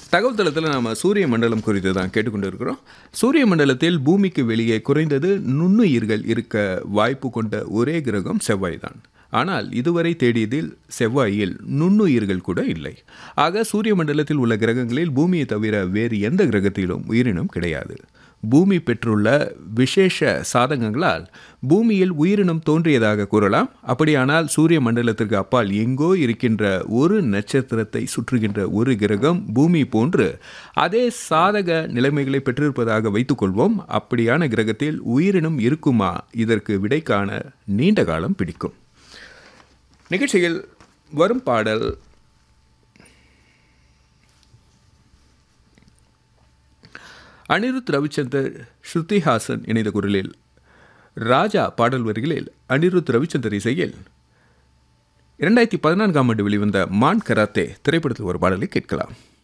தகவல் தளத்தில் நாம் சூரிய மண்டலம் குறித்து தான் கேட்டுக்கொண்டு இருக்கிறோம் சூரிய மண்டலத்தில் பூமிக்கு வெளியே குறைந்தது நுண்ணுயிர்கள் இருக்க வாய்ப்பு கொண்ட ஒரே கிரகம் செவ்வாய் தான் ஆனால் இதுவரை தேடியதில் செவ்வாயில் நுண்ணுயிர்கள் கூட இல்லை ஆக சூரிய மண்டலத்தில் உள்ள கிரகங்களில் பூமியை தவிர வேறு எந்த கிரகத்திலும் உயிரினம் கிடையாது பூமி பெற்றுள்ள விசேஷ சாதகங்களால் பூமியில் உயிரினம் தோன்றியதாக கூறலாம் அப்படியானால் சூரிய மண்டலத்திற்கு அப்பால் எங்கோ இருக்கின்ற ஒரு நட்சத்திரத்தை சுற்றுகின்ற ஒரு கிரகம் பூமி போன்று அதே சாதக நிலைமைகளை பெற்றிருப்பதாக வைத்துக்கொள்வோம் அப்படியான கிரகத்தில் உயிரினம் இருக்குமா இதற்கு விடை காண நீண்ட காலம் பிடிக்கும் நிகழ்ச்சியில் வரும் பாடல் அனிருத் ரவிச்சந்தர் ஸ்ருதிஹாசன் இணைந்த குரலில் ராஜா பாடல் வரிகளில் அனிருத் ரவிச்சந்தர் இசையில் இரண்டாயிரத்தி பதினான்காம் ஆண்டு வெளிவந்த மான் கராத்தே திரைப்படத்தில் ஒரு பாடலை கேட்கலாம்